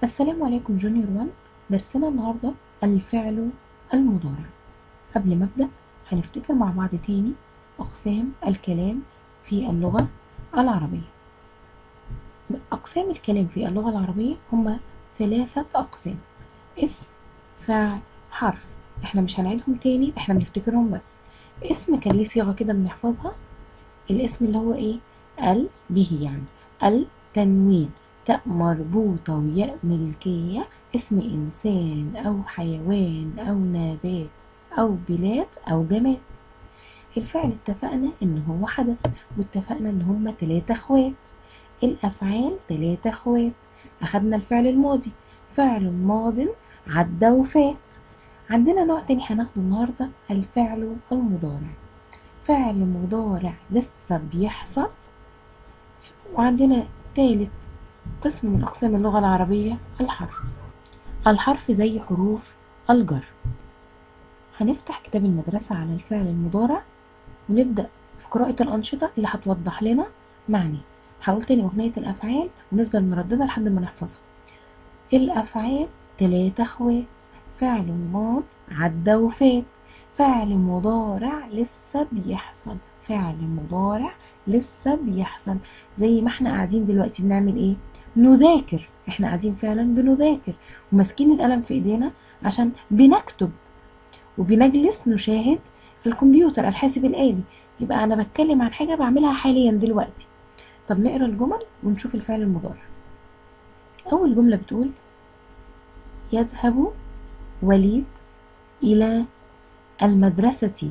السلام عليكم جونيور 1 درسنا النهاردة الفعل المضارع قبل ما أبدأ هنفتكر مع بعض تاني أقسام الكلام في اللغة العربية أقسام الكلام في اللغة العربية هما ثلاثة أقسام اسم فاعل حرف احنا مش هنعيدهم تاني احنا بنفتكرهم بس اسم كان ليه صيغة كده بنحفظها الاسم اللي هو ايه ال به يعني التنوين تاء مربوطة وياء ملكية اسم إنسان أو حيوان أو نبات أو بلاد أو جماد الفعل اتفقنا إن هو حدث واتفقنا إن هما تلاتة اخوات الأفعال تلاتة اخوات أخدنا الفعل الماضي فعل ماض عدى وفات عندنا نوع تاني هناخده النهاردة الفعل المضارع فعل مضارع لسه بيحصل وعندنا تالت قسم من أقسام اللغة العربية الحرف الحرف زي حروف الجر هنفتح كتاب المدرسة على الفعل المضارع ونبدأ في قراءة الأنشطة اللي هتوضح لنا معنى هقول تاني أغنية الأفعال ونفضل نرددها لحد ما نحفظها الأفعال تلاتة اخوات فعل ماض عدى وفات فعل مضارع لسه بيحصل فعل مضارع لسه بيحصل زي ما احنا قاعدين دلوقتي بنعمل ايه نذاكر احنا قاعدين فعلا بنذاكر وماسكين القلم في ايدينا عشان بنكتب وبنجلس نشاهد الكمبيوتر الحاسب الآلي يبقى انا بتكلم عن حاجة بعملها حاليا دلوقتي طب نقرا الجمل ونشوف الفعل المضارع اول جملة بتقول يذهب وليد الى المدرسة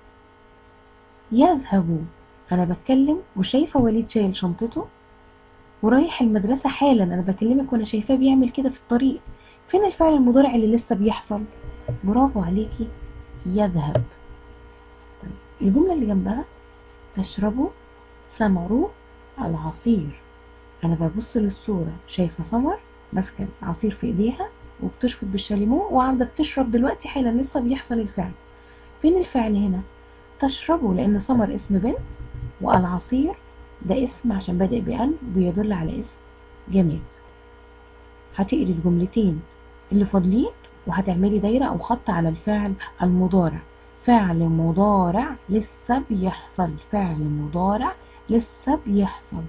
يذهب انا بتكلم وشايفه وليد شايل شنطته ورايح المدرسه حالا انا بكلمك وانا شايفاه بيعمل كده في الطريق فين الفعل المضارع اللي لسه بيحصل برافو عليكي يذهب طيب الجمله اللي جنبها تشرب سمر العصير انا ببص للصوره شايفه سمر ماسكه عصير في ايديها وبتشفط بالشاليمو وقاعده بتشرب دلوقتي حالا لسه بيحصل الفعل فين الفعل هنا تشربه لأن سمر اسم بنت والعصير ده اسم عشان بادئ بقلب وبيدل على اسم جماد هتقري الجملتين اللي فاضلين وهتعملي دايرة أو خط على الفعل المضارع فعل مضارع لسه بيحصل فعل مضارع لسه بيحصل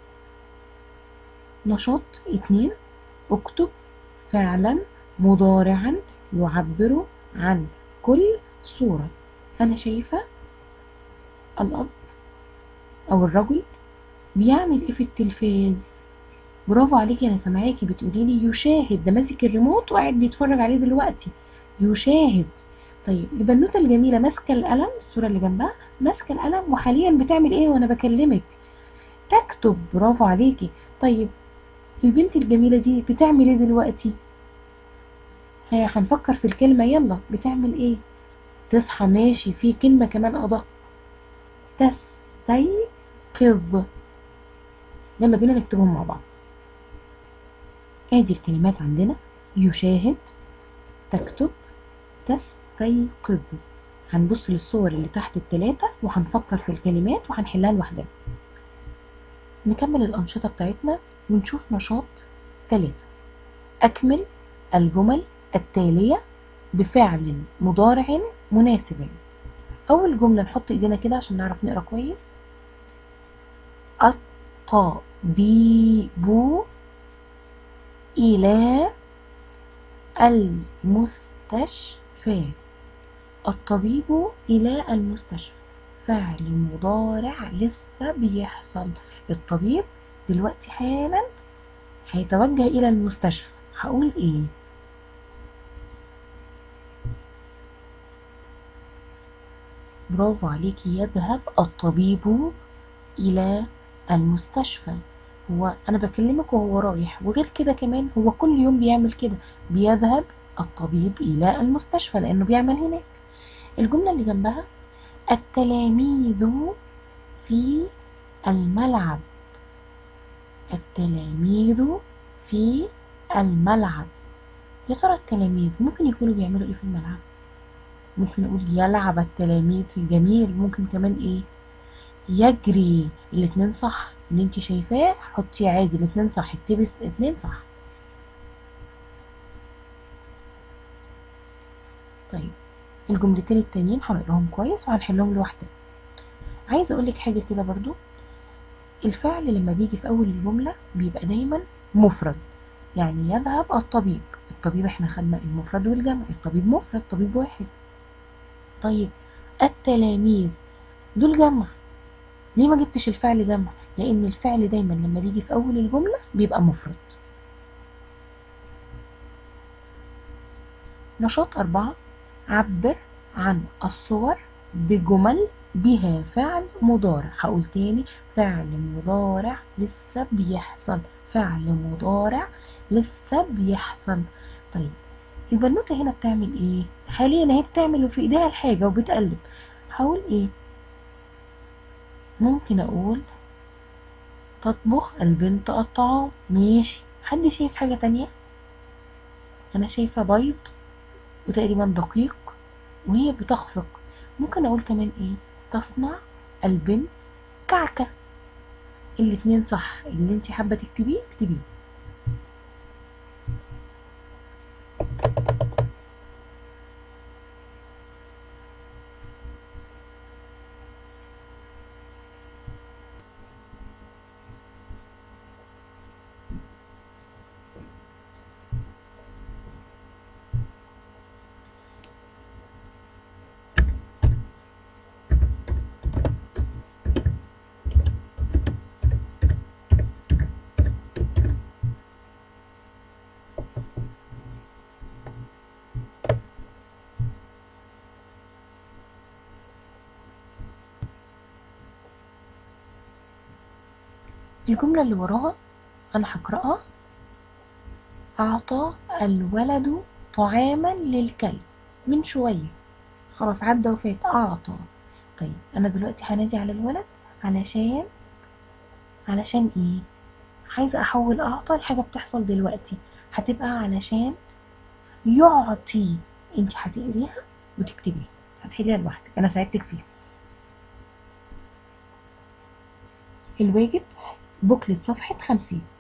نشاط اتنين اكتب فعلا مضارعا يعبر عن كل صورة أنا شايفة الأب أو الرجل بيعمل إيه في التلفاز برافو عليكي أنا سامعاكي بتقولي لي يشاهد ده ماسك الريموت وقاعد بيتفرج عليه دلوقتي يشاهد طيب البنوتة الجميلة ماسكة القلم الصورة اللي جنبها ماسكة القلم وحاليا بتعمل إيه وأنا بكلمك تكتب برافو عليكي طيب البنت الجميلة دي بتعمل إيه دلوقتي هي هنفكر في الكلمة يلا بتعمل إيه تصحى ماشي في كلمة كمان أدق تستيقظ يلا بينا نكتبهم مع بعض ادي الكلمات عندنا يشاهد تكتب تستيقظ هنبص للصور اللي تحت التلاتة وهنفكر في الكلمات وهنحلها لوحدنا نكمل الأنشطة بتاعتنا ونشوف نشاط تلاتة أكمل الجمل التالية بفعل مضارع مناسب أول جملة نحط إيدينا كده عشان نعرف نقرا كويس الطبيب إلى المستشفى الطبيب إلى المستشفى فعل مضارع لسه بيحصل الطبيب دلوقتي حالا هيتوجه إلى المستشفى هقول إيه برافو عليكي يذهب الطبيب إلى المستشفى هو أنا بكلمك وهو رايح وغير كده كمان هو كل يوم بيعمل كده بيذهب الطبيب إلى المستشفى لأنه بيعمل هناك الجملة اللي جنبها التلاميذ في الملعب التلاميذ في الملعب يا ترى التلاميذ ممكن يكونوا بيعملوا ايه في الملعب ممكن نقول يلعب التلاميذ في الجميل ممكن كمان ايه يجري الاتنين صح اللي انت شايفاه حطي عادي الاتنين صح اكتبي اتنين صح طيب الجملتين التانيين هنقراهم كويس وهنحلهم لوحدنا عايزه اقول لك حاجه كده برضو الفعل لما بيجي في اول الجمله بيبقى دايما مفرد يعني يذهب الطبيب الطبيب احنا خدنا المفرد والجمع الطبيب مفرد طبيب واحد طيب التلاميذ دول جمع ليه ما جبتش الفعل جمع لان الفعل دايما لما بيجي في اول الجمله بيبقى مفرد نشاط أربعة عبر عن الصور بجمل بها فعل مضارع هقول تاني فعل مضارع لسه بيحصل فعل مضارع لسه بيحصل طيب البنوتة هنا بتعمل ايه حاليا هي بتعمل في ايديها الحاجة وبتقلب هقول ايه ممكن اقول تطبخ البنت الطعام ماشي حد شايف حاجة تانية انا شايفة بيض وتقريبا دقيق وهي بتخفق ممكن اقول كمان ايه تصنع البنت كعكة الاتنين صح اللي انت حابة تكتبيه اكتبيه الجملة اللي وراها أنا هقرأها أعطى الولد طعاما للكلب من شوية خلاص عدى وفات أعطى طيب أنا دلوقتي هنادي على الولد علشان علشان إيه عايزة أحول أعطى لحاجة بتحصل دلوقتي هتبقى علشان يعطي انت هتقريها وتكتبيها هتحليها لوحدك أنا ساعدتك فيها الواجب بوكلت صفحة خمسين